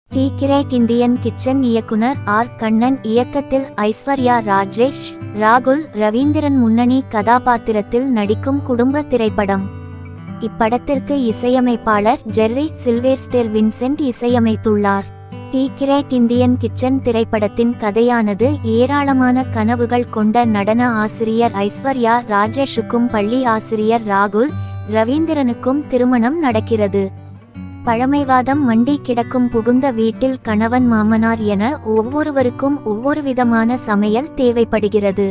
தி great Indian kitchen இயக்குனர் R Kannan இயக்கத்தில் ஐஸ்வர்யா ராஜேஷ் ராகுல் ரவீந்திரன் முன்னணி கதாபாத்திரத்தில் நடிக்கும் குடும்ப திரைப்படம் இப்படத்திற்கு இசையமைப்பாளர் ஜெர்ரி சில்வேஸ்டர் வின்சென்ட் இசையமைத்துள்ளார் தி கிரேட் இந்தியன் கிச்சன் திரைப்படத்தின் கதையானது ஏராளமான கனவுகள் கொண்ட நடன ஆசிரியர் ஐஸ்வர்யா ராஜேஷுக்கும் பள்ளி ஆசிரியர் ராகுல் ரவீந்திரனுக்கும் திருமணம் நடக்கிறது பழமைவாதம் மண்டி கிடக்கும் புகுந்த வீட்டில் கணவன் மாமனார் என ஒவ்வொருவருக்கும் ஒவ்வொரு விதமான சமையல் தேவைப்படுகிறது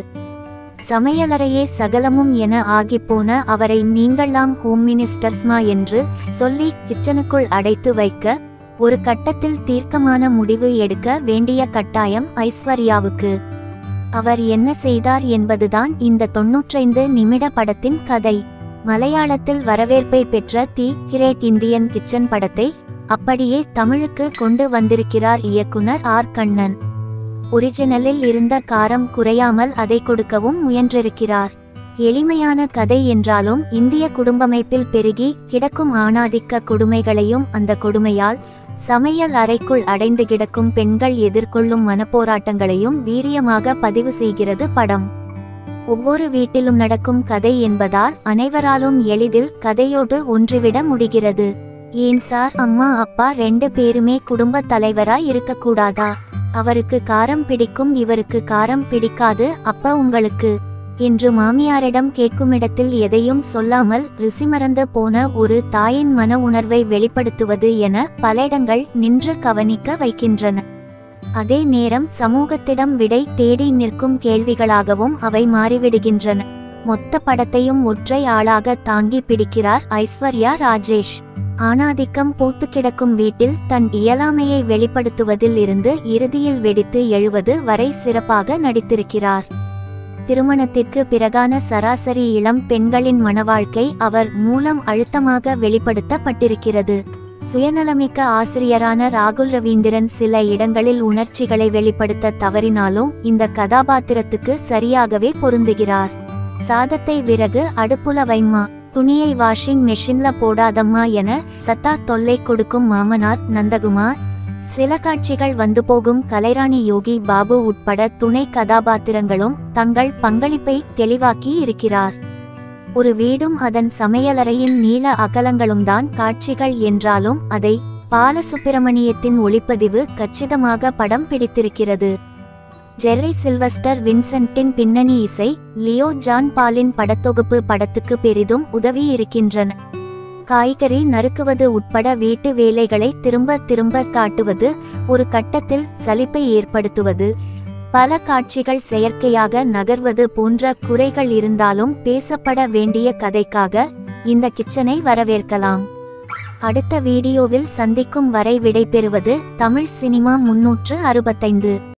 சமையலறையே சகலமும் என ஆகிப்போன அவரை நீங்கள்லாம் ஹோம் மினிஸ்டர்ஸ்மா என்று சொல்லி கிச்சனுக்குள் அடைத்து வைக்க ஒரு கட்டத்தில் தீர்க்கமான முடிவு எடுக்க வேண்டிய கட்டாயம் ஐஸ்வர்யாவுக்கு அவர் என்ன செய்தார் என்பதுதான் இந்த தொன்னூற்றைந்து நிமிட படத்தின் கதை மலையாளத்தில் வரவேற்பை பெற்ற தி கிரேட் இந்தியன் கிச்சன் படத்தை அப்படியே தமிழுக்கு கொண்டு வந்திருக்கிறார் இயக்குனர் ஆர் கண்ணன் ஒரிஜினலில் இருந்த காரம் குறையாமல் அதை கொடுக்கவும் முயன்றிருக்கிறார் எளிமையான கதை என்றாலும் இந்திய குடும்பமைப்பில் பெருகி கிடக்கும் ஆணாதிக்க கொடுமைகளையும் அந்த கொடுமையால் சமையல் அறைக்குள் அடைந்து கிடக்கும் பெண்கள் எதிர்கொள்ளும் மனப்போராட்டங்களையும் வீரியமாக பதிவு செய்கிறது படம் ஒவ்வொரு வீட்டிலும் நடக்கும் கதை என்பதால் அனைவராலும் எளிதில் கதையோடு ஒன்றிவிட முடிகிறது ஏன் சார் அம்மா அப்பா ரெண்டு பேருமே குடும்ப தலைவராய் இருக்கக்கூடாதா அவருக்கு காரம் பிடிக்கும் இவருக்கு காரம் பிடிக்காது அப்ப உங்களுக்கு என்று மாமியாரிடம் கேட்குமிடத்தில் எதையும் சொல்லாமல் ருசிமறந்து போன ஒரு தாயின் மன உணர்வை வெளிப்படுத்துவது என பல இடங்கள் நின்று கவனிக்க வைக்கின்றன அதே நேரம் சமூகத்திடம் விடை தேடி நிற்கும் கேள்விகளாகவும் அவை மாறிவிடுகின்றன மொத்த படத்தையும் ஒற்றை ஆளாக தாங்கி பிடிக்கிறார் ஐஸ்வர்யா ராஜேஷ் ஆணாதிக்கம் பூத்து கிடக்கும் வீட்டில் தன் இயலாமையை வெளிப்படுத்துவதில் இருந்து இறுதியில் வெடித்து எழுவது வரை சிறப்பாக நடித்திருக்கிறார் திருமணத்திற்கு பிறகான சராசரி இளம் பெண்களின் மனவாழ்க்கை அவர் மூலம் அழுத்தமாக வெளிப்படுத்தப்பட்டிருக்கிறது சுயநலமிக்க ஆசிரியரான ராகுல் ரவீந்திரன் சில இடங்களில் உணர்ச்சிகளை வெளிப்படுத்த தவறினாலும் இந்த கதாபாத்திரத்துக்கு சரியாகவே பொருந்துகிறார் சாதத்தை விறகு அடுப்புல வைம்மா துணியை வாஷிங் மெஷின்ல போடாதம்மா என சத்தா தொல்லை கொடுக்கும் மாமனார் நந்தகுமார் சில காட்சிகள் வந்து போகும் கலைராணி யோகி பாபு உட்பட துணை கதாபாத்திரங்களும் தங்கள் பங்களிப்பை தெளிவாக்கி இருக்கிறார் ஒரு வீடும் அதன் சமையலறையின் நீள அகலங்களும் தான் காட்சிகள் என்றாலும் அதை பாலசுப்பிரமணியத்தின் ஒளிப்பதிவு கச்சிதமாக படம் பிடித்திருக்கிறது ஜெர்ரி சில்வஸ்டர் வின்சென்ட்டின் பின்னணி இசை லியோ ஜான் பாலின் படத்தொகுப்பு படத்துக்கு பெரிதும் உதவி இருக்கின்றன காய்கறி நறுக்குவது உட்பட வீட்டு வேலைகளை திரும்ப திரும்ப காட்டுவது ஒரு கட்டத்தில் சலிப்பை ஏற்படுத்துவது பல காட்சிகள் செயற்கையாக நகர்வது போன்ற குறைகள் இருந்தாலும் பேசப்பட வேண்டிய கதைக்காக இந்த கிச்சனை வரவேற்கலாம் அடுத்த வீடியோவில் சந்திக்கும் வரை விடைபெறுவது தமிழ் சினிமா முன்னூற்று அறுபத்தைந்து